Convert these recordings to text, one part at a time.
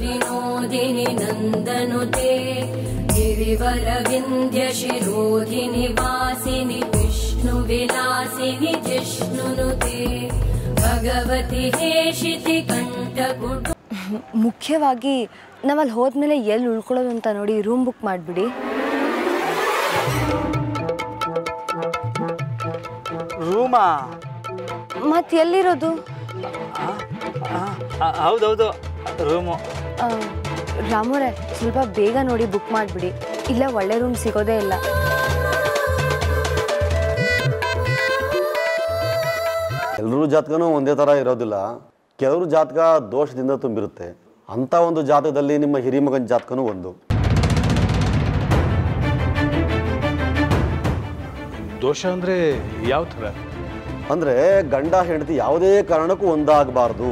विनोदिनि नन्दनुते गिरिवरविन्द्यशिरोधिनि वासिनि विष्णुविलासिनि जिष्णुनुते भगवति हेशिति कण्ठकुटु ಮುಖ್ಯವಾಗಿ ನಾವಲ್ಲಿ ಹೋದ್ಮೇಲೆ ಎಲ್ಲಿ ಉಳ್ಕೊಳ್ಳೋದು ಅಂತ ನೋಡಿ ರೂಮ್ ಬುಕ್ ಮಾಡಿಬಿಡಿ ರೂಮಾ ಮತ್ತು ಎಲ್ಲಿರೋದು ಹೌದೌದು ರೂಮು ಆ, ರಾಮೋರೆ ಸ್ವಲ್ಪ ಬೇಗ ನೋಡಿ ಬುಕ್ ಮಾಡಿಬಿಡಿ ಇಲ್ಲ ಒಳ್ಳೆ ರೂಮ್ ಸಿಗೋದೇ ಇಲ್ಲ ಎಲ್ಲರೂ ಜಾತಕನೂ ಒಂದೇ ಥರ ಇರೋದಿಲ್ಲ ಕೆಲವರು ಜಾತಕ ದೋಷದಿಂದ ತುಂಬಿರುತ್ತೆ ಅಂಥ ಒಂದು ಜಾತಕದಲ್ಲಿ ನಿಮ್ಮ ಹಿರಿಮಗನ ಜಾತಕನೂ ಒಂದು ದೋಷ ಅಂದರೆ ಯಾವ ಥರ ಅಂದರೆ ಗಂಡ ಹೆಂಡತಿ ಯಾವುದೇ ಕಾರಣಕ್ಕೂ ಒಂದಾಗಬಾರ್ದು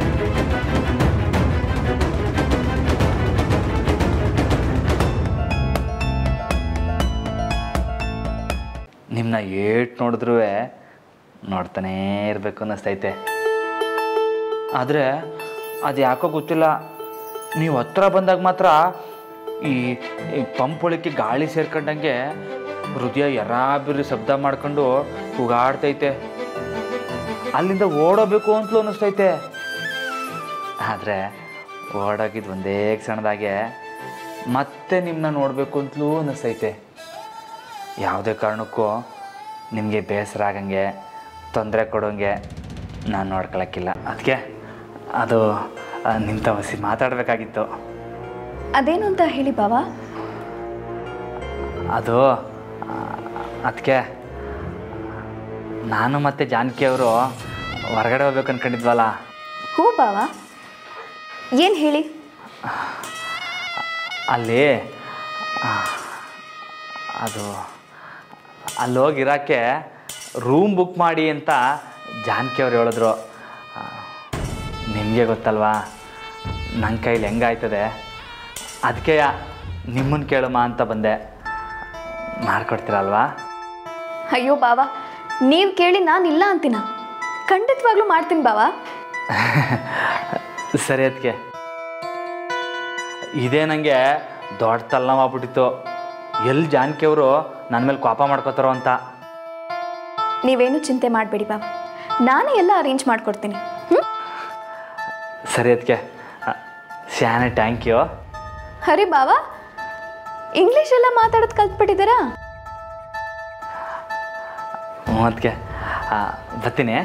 ನಿಮ್ಮನ್ನ ಏಟ್ ನೋಡಿದ್ರೂ ನೋಡ್ತಾನೇ ಇರಬೇಕು ಅನ್ನಿಸ್ತೈತೆ ಆದರೆ ಅದು ಯಾಕೋ ಗೊತ್ತಿಲ್ಲ ನೀವು ಹತ್ರ ಬಂದಾಗ ಮಾತ್ರ ಈ ಈ ಪಂಪ್ ಒಳಕ್ಕೆ ಗಾಳಿ ಸೇರ್ಕೊಂಡಂಗೆ ಹೃದಯ ಎರಾಬಿರಿ ಶಬ್ದ ಮಾಡ್ಕೊಂಡು ಕೂಗಾಡ್ತೈತೆ ಅಲ್ಲಿಂದ ಓಡೋಬೇಕು ಅಂತಲೂ ಅನ್ನಿಸ್ತೈತೆ ಆದರೆ ಓಡೋಗಿದ್ದು ಒಂದೇ ಕ್ಷಣದಾಗೆ ಮತ್ತೆ ನಿಮ್ಮನ್ನ ನೋಡಬೇಕು ಅಂತಲೂ ಅನ್ನಿಸ್ತೈತೆ ಯಾವುದೇ ಕಾರಣಕ್ಕೂ ನಿಮಗೆ ಬೇಸರ ಆಗಂಗೆ ತೊಂದರೆ ಕೊಡೋಂಗೆ ನಾನು ನೋಡ್ಕೊಳಕ್ಕಿಲ್ಲ ಅದಕ್ಕೆ ಅದು ಆ, ನಿಮ್ಮ ತವಸಿ ಮಾತಾಡಬೇಕಾಗಿತ್ತು ಅದೇನು ಅಂತ ಹೇಳಿ ಬಾವಾ ಅದು ಅದಕ್ಕೆ ನಾನು ಮತ್ತು ಜಾನಕಿ ಅವರು ಹೊರಗಡೆ ಹೋಗ್ಬೇಕು ಅನ್ಕೊಂಡಿದ್ವಲ್ಲ ಹೂ ಬಾವಾ ಏನು ಹೇಳಿ ಅಲ್ಲಿ ಆ, ಅದು ಅಲ್ಲಿ ಹೋಗಿರೋಕ್ಕೆ ರೂಮ್ ಬುಕ್ ಮಾಡಿ ಅಂತ ಜಾನಕಿ ಅವ್ರು ಹೇಳಿದ್ರು ನಿಮಗೆ ಗೊತ್ತಲ್ವಾ ನನ್ನ ಕೈಲಿ ಹೆಂಗಾಯ್ತದೆ ಅದಕ್ಕೆ ನಿಮ್ಮನ್ನು ಕೇಳಮ್ಮ ಅಂತ ಬಂದೆ ಮಾಡ್ಕೊಡ್ತೀರಲ್ವಾ ಅಯ್ಯೋ ಬಾವಾ ನೀವು ಕೇಳಿ ನಾನು ಇಲ್ಲ ಅಂತೀನ ಖಂಡಿತವಾಗ್ಲೂ ಮಾಡ್ತೀನಿ ಬಾವಾ ಸರಿ ಅದಕ್ಕೆ ಇದೇ ನನಗೆ ದೊಡ್ಡ ತಲೆನೋವಾಗ್ಬಿಟ್ಟಿತ್ತು ಎಲ್ಲಿ ಜಾನಕಿ ಅವರು ನನ್ನ ಮೇಲೆ ಕೋಪ ಮಾಡ್ಕೋತಾರೋ ಅಂತ ನೀವೇನು ಚಿಂತೆ ಮಾಡಬೇಡಿ ಬಾವಾ ನಾನೇ ಎಲ್ಲ ಅರೇಂಜ್ ಮಾಡ್ಕೊಡ್ತೀನಿ ಹ್ಞೂ ಸರಿ ಅದಕ್ಕೆ ಶಾನೆ ಥ್ಯಾಂಕ್ ಯು ಹರಿ ಬಾವಾ ಇಂಗ್ಲೀಷ್ ಎಲ್ಲ ಮಾತಾಡೋದು ಕಲ್ತ್ಬಿಟ್ಟಿದ್ದೀರಾ ಹ್ಞೂ ಅದಕ್ಕೆ ಬರ್ತೀನಿ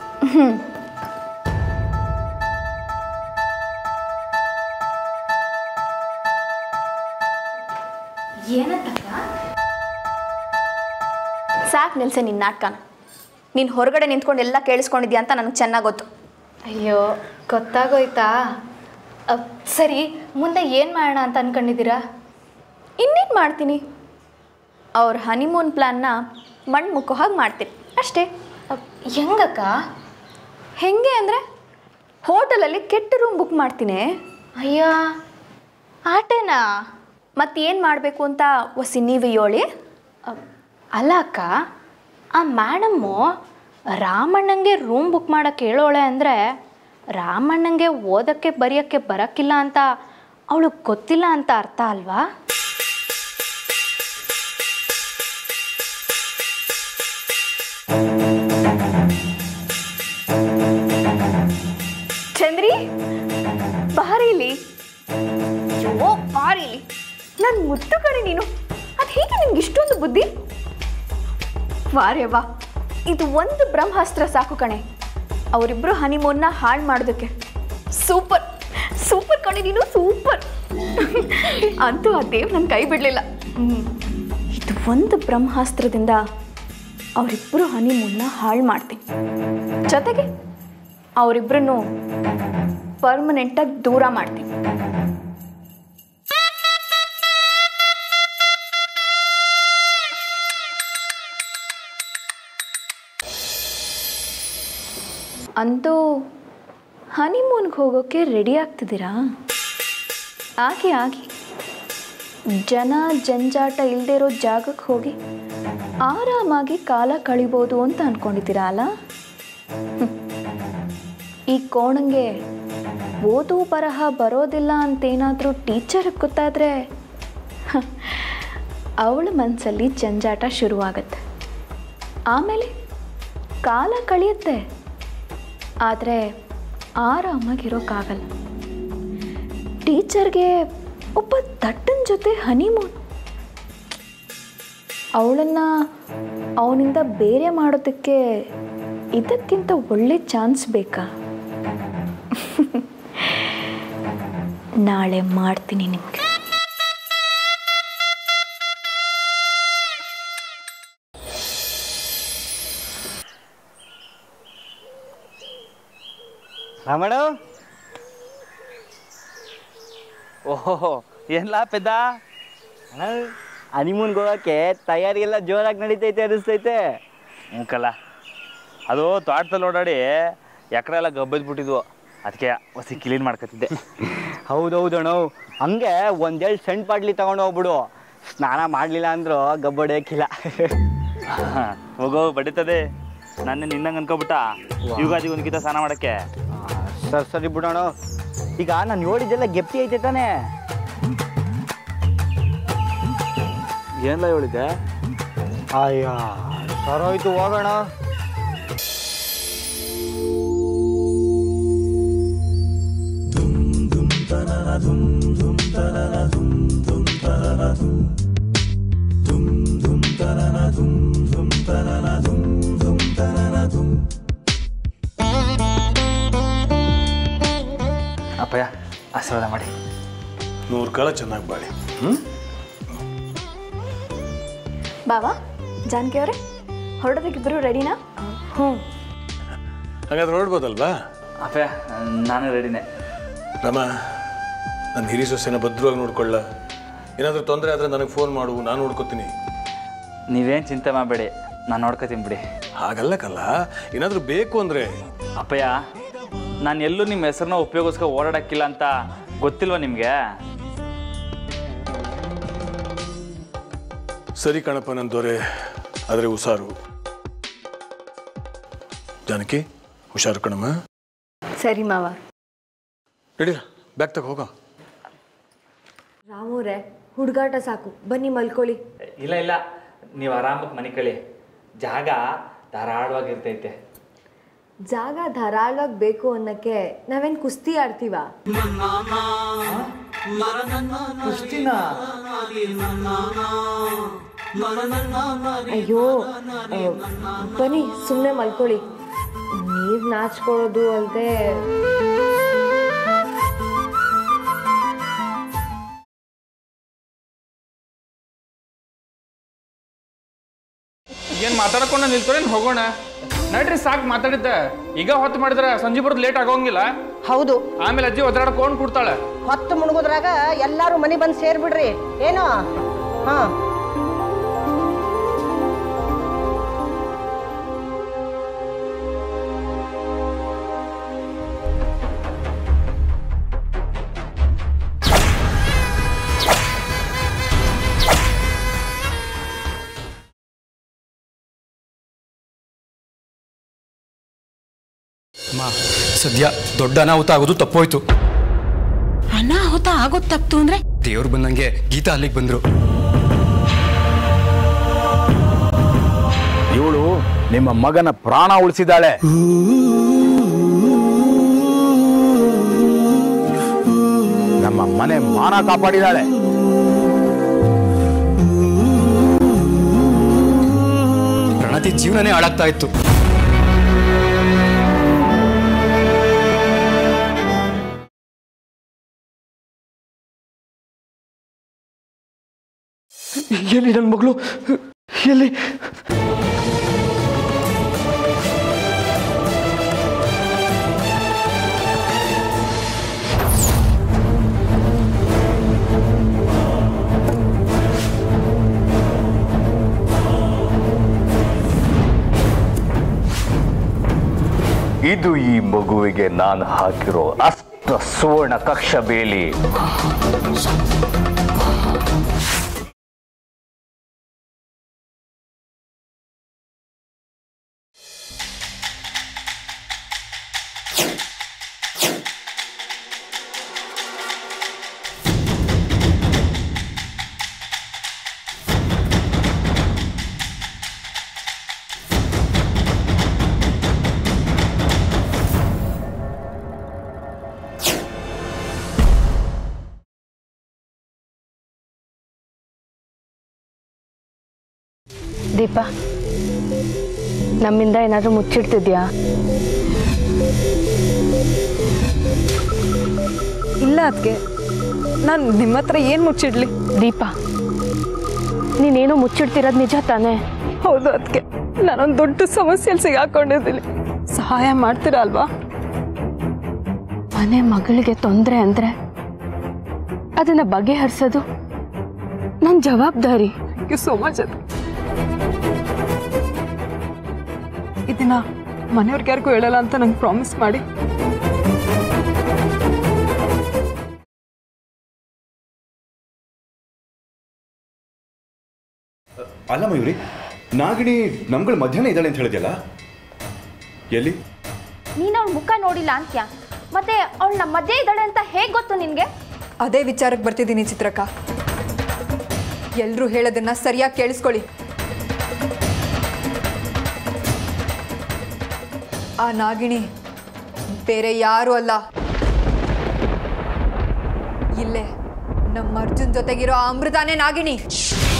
ಸಾಕು ನಿಲ್ಸೆ ನಿನ್ನ ನಾಟಕನ ನೀನು ಹೊರಗಡೆ ನಿಂತ್ಕೊಂಡು ಎಲ್ಲ ಕೇಳಿಸ್ಕೊಂಡಿದ್ಯಾ ಅಂತ ನನಗೆ ಚೆನ್ನಾಗಿ ಗೊತ್ತು ಅಯ್ಯೋ ಗೊತ್ತಾಗೋಯ್ತಾ ಅಹ್, ಸರಿ ಮುಂದೆ ಏನು ಮಾಡೋಣ ಅಂತ ಅನ್ಕೊಂಡಿದ್ದೀರಾ ಇನ್ನೇನು ಮಾಡ್ತೀನಿ ಅವ್ರ ಹನಿಮೂನ್ ಪ್ಲ್ಯಾನ್ನ ಮಣ್ಣು ಮುಕ್ಕೋ ಹಾಗೆ ಮಾಡ್ತೀನಿ ಅಷ್ಟೇ ಅಹ್, ಹೆಂಗಕ್ಕ ಹೆಂಗೆ ಅಂದರೆ ಹೋಟೆಲಲ್ಲಿ ಕೆಟ್ಟ ರೂಮ್ ಬುಕ್ ಮಾಡ್ತೀನಿ ಅಯ್ಯ ಆಟೇನಾ ಮತ್ತೆ ಏನು ಮಾಡಬೇಕು ಅಂತ ಒಸಿ ನೀವು ಹೇಳಿ ಅಹ್, ಅಲ್ಲ ಅಕ್ಕ ಆ ಮೇಡಮ್ಮು ರಾಮಣ್ಣಂಗೆ ರೂಮ್ ಬುಕ್ ಮಾಡೋಕ್ಕೆ ಹೇಳೋಳೆ ಅಂದರೆ ರಾಮಣ್ಣಂಗೆ ಓದೋಕ್ಕೆ ಬರೆಯೋಕ್ಕೆ ಬರೋಕ್ಕಿಲ್ಲ ಅಂತ ಅವಳಿಗೆ ಗೊತ್ತಿಲ್ಲ ಅಂತ ಅರ್ಥ ಅಲ್ವಾ ಚಂದ್ರಿ ಬಾರಿಲಿ ಅಯ್ಯೋ ಬಾರಿಲಿ ನನ್ನ ಮುದ್ದು ಕಣೆ ನೀನು ಅದು ಹೇಗೆ ನಿಮ್ಗೆ ಇಷ್ಟೊಂದು ಬುದ್ಧಿ ವಾರೇ ವಾ ಇದು ಒಂದು ಬ್ರಹ್ಮಾಸ್ತ್ರ ಸಾಕು ಕಣೆ ಅವರಿಬ್ರು ಹನಿಮೂನ್ನ ಹಾಳು ಮಾಡೋದಕ್ಕೆ ಸೂಪರ್ ಸೂಪರ್ ಕಣೆ ನೀನು ಸೂಪರ್ ಅಂತೂ ಆ ದೇವ್ ನನ್ನ ಕೈ ಬಿಡಲಿಲ್ಲ ಇದು ಒಂದು ಬ್ರಹ್ಮಾಸ್ತ್ರದಿಂದ ಅವರಿಬ್ಬರು ಹನಿಮೂನ್ನ ಹಾಳು ಮಾಡ್ತೀನಿ ಜೊತೆಗೆ ಅವರಿಬ್ಬರನ್ನು ಪರ್ಮನೆಂಟಾಗಿ ದೂರ ಮಾಡ್ತೀನಿ ಅಂತೂ ಹನಿಮೂನ್ಗೆ ಹೋಗೋಕ್ಕೆ ರೆಡಿ ಆಗ್ತಿದ್ದೀರಾ ಆಗಿ ಆಗಿ ಜನ ಜಂಜಾಟ ಇಲ್ಲದೆ ಇರೋ ಜಾಗಕ್ಕೆ ಹೋಗಿ ಆರಾಮಾಗಿ ಕಾಲ ಕಳಿಬೋದು ಅಂತ ಅಂದ್ಕೊಂಡಿದ್ದೀರಾ ಅಲ್ಲ ಹ್ಮ್. ಈ ಕೋಣಂಗೆ ಓದು ಬರಹ ಬರೋದಿಲ್ಲ ಅಂತೇನಾದರೂ ಟೀಚರ್ಗೆ ಗೊತ್ತಾದರೆ ಅವಳ ಮನಸ್ಸಲ್ಲಿ ಜಂಜಾಟ ಶುರುವಾಗತ್ತೆ ಆಮೇಲೆ ಕಾಲ ಕಳೆಯುತ್ತೆ ಆದರೆ ಆರಾಮಾಗಿರೋಕ್ಕಾಗಲ್ಲ ಟೀಚರ್ಗೆ ಒಬ್ಬ ದಟ್ಟನ ಜೊತೆ ಹನಿಮೂನ್ ಅವಳನ್ನು ಅವನಿಂದ ಬೇರೆ ಮಾಡೋದಕ್ಕೆ ಇದಕ್ಕಿಂತ ಒಳ್ಳೆ ಚಾನ್ಸ್ ಬೇಕಾ ನಾಳೆ ಮಾಡ್ತೀನಿ ನಿಮಗೆ ರಮಣ ಓಹೋ ಏನ್ಲಾ ಪೆದ್ದ ಹನಿಮೂನ್ಗೆ ಹೋಗೋಕ್ಕೆ ತಯಾರಿ ಎಲ್ಲ ಜೋರಾಗಿ ನಡೀತೈತೆ ಅನಿಸ್ತೈತೆ ಹ್ಞೂಕಲ್ಲ ಅದು ತೋಟದಲ್ಲಿ ಓಡಾಡಿ ಎಕರೆ ಎಲ್ಲ ಗಬ್ಬದ್ಬಿಟ್ಟಿದ್ವು ಅದಕ್ಕೆ ಹೊಸಿ ಕ್ಲೀನ್ ಮಾಡ್ಕೊತಿದ್ದೆ ಹೌದೌದಣ್ಣ ಹಂಗೆ ಒಂದೆರಡು ಸಣ್ಣ ಪಾಟ್ಲಿ ತಗೊಂಡು ಹೋಗ್ಬಿಡು ಸ್ನಾನ ಮಾಡಲಿಲ್ಲ ಅಂದ್ರೂ ಗಬ್ಬಡಿಯಕ್ಕಿಲ್ಲ ಹೋಗೋ ಬಡಿತದೆ ನನ್ನ ನಿನ್ನಂಗೆ ಅನ್ಕೋಬಿಟ್ಟ ಯುಗಾದಿಗೆ ಒಂದ್ಕಿತ ಸ್ನಾನ ಮಾಡಕ್ಕೆ ಸರಿ ಸರಿ ಬಿಡೋಣ ಈಗ ನಾನು ನೋಡಿದ್ದೆಲ್ಲ ಗೆಪ್ತಿ ಐತೆ ತಾನೇ ಏನ್ಲ ಹೇಳಿದ್ದೆ ಅಯ್ಯ ಸರೋಯ್ತು ಹೋಗೋಣ ಅಪ್ಪಯ್ಯ ಆಶೀರ್ವಾದ ಮಾಡಿ ನೂರು ಕಾಲ ಚೆನ್ನಾಗಿ ಬಾಳಿ ಬಾವಾ ಜಾನಕಿ ಅವರೇ ಹೊರಡೋದಕ್ಕಿಬ್ಬರು ರೆಡಿನಾ ಹ್ಞೂ ಹಾಗಾದ್ರೆ ಹೊರಡ್ಬೋದಲ್ವಾ ಅಪ್ಪಯ್ಯ ನಾನು ರೆಡಿನೇ ರಮ ನನ್ನ ಹಿರಿ ಸೊಸೆನ ಭದ್ರವಾಗಿ ನೋಡ್ಕೊಳ್ಳ ಏನಾದರೂ ತೊಂದರೆ ಆದರೆ ನನಗೆ ಫೋನ್ ಮಾಡು ನಾನು ನೋಡ್ಕೋತೀನಿ ನೀವೇನು ಚಿಂತೆ ಮಾಡಬೇಡಿ ನಾನು ನೋಡ್ಕೊತೀನಿ ಬಿಡಿ ಹಾಗಲ್ಲ ಕಲ್ಲ ಏನಾದರೂ ಬೇಕು ಅಂದರೆ ಅಪ್ಪಯ್ಯ ನಾನು ಎಲ್ಲೂ ನಿಮ್ಮ ಹೆಸರನ್ನ ಉಪಯೋಗಿಸ್ಕೊ ಓಡಾಡಕ್ಕಿಲ್ಲ ಅಂತ ಗೊತ್ತಿಲ್ವಾ ನಿಮಗೆ ಸರಿ ಕಣಪ್ಪ ನನ್ನ ದೊರೆ ಆದರೆ ಹುಷಾರು ಜಾನಕಿ ಹುಷಾರು ಕಣಮ್ಮ ಸರಿ ಮಾವ ರೆಡಿ ಬ್ಯಾಗ್ ತಗೋ ಹೋಗೋ ರಾಮೂರೇ ಹುಡುಗಾಟ ಸಾಕು ಬನ್ನಿ ಮಲ್ಕೊಳ್ಳಿ ಇಲ್ಲ ಇಲ್ಲ ನೀವು ಆರಾಮಾಗಿ ಮನೆ ಕಳಿ ಜಾಗ ಧಾರಾಳವಾಗಿರ್ತೈತೆ ಜಾಗ ಧಾರಾಳವಾಗಿ ಬೇಕು ಅನ್ನಕ್ಕೆ ನಾವೇನ್ ಕುಸ್ತಿ ಆಡ್ತೀವ ಅಯ್ಯೋ ಆ, ಬನ್ನಿ ಸುಮ್ಮನೆ ಮಲ್ಕೊಳ್ಳಿ ನೀವ್ ನಾಚ್ಕೊಳ್ಳೋದು ಅಲ್ದೆ ಏನ್ ಮಾತಾಡ್ಕೊಂಡು ನಿಲ್ತೋರೇನ್ ಹೋಗೋಣ ನಡ್ರಿ ಸಾಕು ಮಾತಾಡಿದ್ದ ಈಗ ಹೊತ್ತು ಮಾಡಿದ್ರೆ ಸಂಜೆ ಬರೋದು ಲೇಟ್ ಆಗೋಂಗಿಲ್ಲ ಹೌದು ಆಮೇಲೆ ಅಜ್ಜಿ ಒದ್ದಾಡ್ಕೊಂಡು ಕೂಡ್ತಾಳೆ ಹೊತ್ತು ಮುಳುಗುದ್ರಾಗ ಎಲ್ಲಾರು ಮನೆ ಬಂದು ಸೇರ್ಬಿಡ್ರಿ ಏನು ಹಾ ಅಮ್ಮ ಸದ್ಯ ದೊಡ್ಡ ಅನಾಹುತ ಆಗೋದು ತಪ್ಪೋಯ್ತು ಅನಾಹುತ ಆಗೋದ್ ತಪ್ತು ಅಂದ್ರೆ ದೇವ್ರು ಬಂದಂಗೆ ಗೀತಾ ಅಲ್ಲಿಗೆ ಬಂದ್ರು ಇವಳು ನಿಮ್ಮ ಮಗನ ಪ್ರಾಣ ಉಳಿಸಿದಾಳೆ ನಮ್ಮ ಮನೆ ಮಾನ ಕಾಪಾಡಿದಾಳೆ ಪ್ರಣತಿ ಜೀವನನೇ ಹಾಳಾಗ್ತಾ ಇತ್ತು ಎಲ್ಲಿ ನನ್ನ ಮಗಳು ಎಲ್ಲಿ ಇದು ಈ ಮಗುವಿಗೆ ನಾನು ಹಾಕಿರೋ ಅಷ್ಟ ಸುವರ್ಣ ಕಕ್ಷ ಬೇಲಿ ದೀಪ ನಮ್ಮಿಂದ ಏನಾದರೂ ಮುಚ್ಚಿಡ್ತಿದ್ಯಾ ಇಲ್ಲ ಅದಕ್ಕೆ ನಾನು ನಿಮ್ಮ ಹತ್ರ ಏನು ಮುಚ್ಚಿಡ್ಲಿ ದೀಪ ನೀನೇನು ಮುಚ್ಚಿಡ್ತಿರೋದು ನಿಜ ತಾನೇ ಹೌದು ಅದಕ್ಕೆ ನಾನೊಂದು ದೊಡ್ಡ ಸಮಸ್ಯೆಯಲ್ಲಿ ಸಿಗಾಕೊಂಡಿದ್ದೀನಿ ಸಹಾಯ ಮಾಡ್ತೀರಾ ಅಲ್ವಾ ಮನೆ ಮಗಳಿಗೆ ತೊಂದರೆ ಅಂದರೆ ಅದನ್ನು ಬಗೆಹರಿಸೋದು ನನ್ನ ಜವಾಬ್ದಾರಿ ಥ್ಯಾಂಕ್ ಯು ಸೋ ಮಚ್ ಅದು ಇದನ್ನ ಮನೆಯವ್ರಿಗೆ ಯಾರಿಗೂ ಹೇಳಲ್ಲ ಅಂತ ನಂಗೆ ಪ್ರಾಮಿಸ್ ಮಾಡಿ ಅಲ್ಲ ಮಯೂರಿ ನಾಗಿಣಿ ನಮ್ಗಳ ಮಧ್ಯಾಹ್ನ ಇದ್ದಾಳೆ ಅಂತ ಹೇಳಿದ್ಯಲ್ಲ ಎಲ್ಲಿ ನೀನು ಅವಳ ಮುಖ ನೋಡಿಲ್ಲ ಅಂತ್ಯ ಮತ್ತೆ ಅವಳು ನಮ್ಮ ಮಧ್ಯೆ ಇದ್ದಾಳೆ ಅಂತ ಹೇಗೆ ಗೊತ್ತು ನಿನಗೆ ಅದೇ ವಿಚಾರಕ್ಕೆ ಬರ್ತಿದ್ದೀನಿ ಚಿತ್ರಕ್ಕ ಎಲ್ಲರೂ ಹೇಳೋದನ್ನ ಸರಿಯಾಗಿ ಕೇಳಿಸ್ಕೊಳ್ಳಿ ಆ ನಾಗಿಣಿ ಬೇರೆ ಯಾರೂ ಅಲ್ಲ ಇಲ್ಲೇ ನಮ್ಮ ಅರ್ಜುನ್ ಜೊತೆಗಿರೋ ಆ ಅಮೃತಾನೇ ನಾಗಿಣಿ